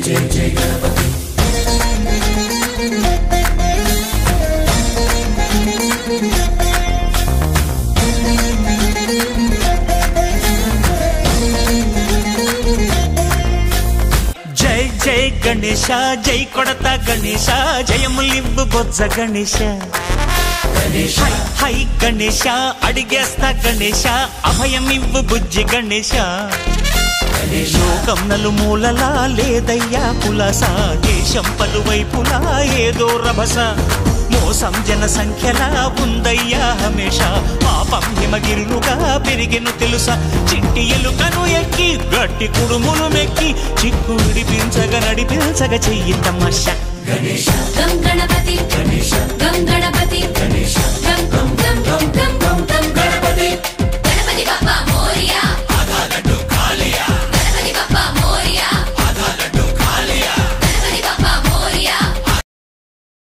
జై జై గణేశ జై కొడత గణేశ జయములివ్వు బొజ్జ గణేశ హై హై గణేశ అడిగేస్తా గణేశ అభయమివ్వు బుజ్జి గణేశ లోకం నలుమూలలా లేదయ్యా పులస దేశం పలువైపులా ఏదో రభస మోసం జన సంఖ్యలా ఉందయ్యా హమేష పాపం హిమగిరులుగా పెరిగెను తెలుసా చిట్టి ఎలుకను ఎక్కి గట్టి కుడుములు మెక్కి చిక్కు విడిపించగ నడిపించగ చెయ్యి తమాష గం గణపతి